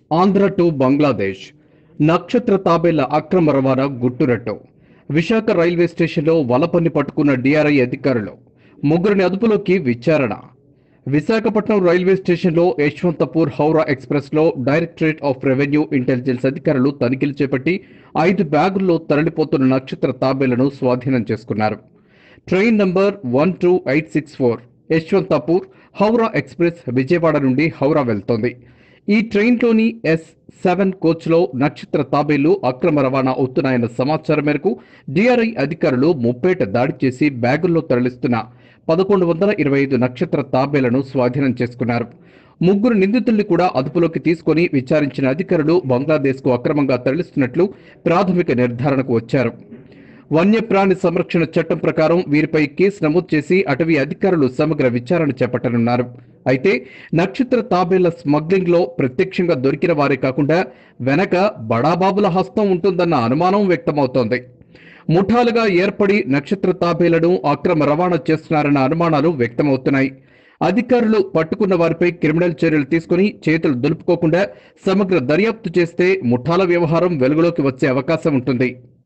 Andhra to Bangladesh నక్షత్ర తాబేళ్ల అక్రమ రవాణా గుట్టురట్టు విశాఖ రైల్వే స్టేషన్లో వలపన్ని పట్టుకున్న డిఆర్ఐ అధికారులు ముగ్గురిని అదుపులోకి విచారణ విశాఖపట్నం రైల్వే స్టేషన్లో యశ్వంతపూర్ హౌరా ఎక్స్ప్రెస్లో డైరెక్టరేట్ ఆఫ్ రెవెన్యూ ఇంటెలిజెన్స్ అధికారులు తనిఖీలు చేపట్టి ఐదు బ్యాగుల్లో తరలిపోతున్న నక్షత్ర తాబేళ్లను స్వాధీనం చేసుకున్నారు train number one two eight six four Yesvantpur Howrah express Vijayawada నుండి హౌరా వెళ్తోంది ఈ ట్రైన్లోని ఎస్ సెవెన్ కోచ్లో నక్షత్ర తాబేళ్లు అక్రమ రవాణా అవుతున్నాయన్న సమాచారం మేరకు డిఆర్ఐ అధికారులు ముప్పేట దాడి చేసి బ్యాగుల్లో తరలిస్తున్న పదకొండు వందల ఇరవై ఐదు నక్షత్ర తాబేళ్లను స్వాధీనం చేసుకున్నారు ముగ్గురు నిందితుల్ని కూడా అదుపులోకి తీసుకొని విచారించిన అధికారులు బంగ్లాదేశ్కు అక్రమంగా తరలిస్తున్నట్లు ప్రాథమిక నిర్ధారణకు వచ్చారు వన్యప్రాణి సంరక్షణ చట్టం ప్రకారం వీరిపై కేసు నమోదు చేసి అటవీ అధికారులు సమగ్ర విచారణ చేపట్టనున్నారు అయితే నక్షత్ర తాబేళ్ల స్మగ్లింగ్ లో ప్రత్యక్షంగా దొరికిన వారే కాకుండా వెనక బడాబాబుల హస్తం ఉంటుందన్న అనుమానం వ్యక్తమవుతోంది ముఠాలుగా ఏర్పడి నక్షత్ర తాబేళ్లను అక్రమ రవాణా చేస్తున్నారన్న అనుమానాలు వ్యక్తమవుతున్నాయి అధికారులు పట్టుకున్న వారిపై క్రిమినల్ చర్యలు తీసుకుని చేతులు దులుపుకోకుండా సమగ్ర దర్యాప్తు చేస్తే ముఠాల వ్యవహారం వెలుగులోకి వచ్చే అవకాశం ఉంటుంది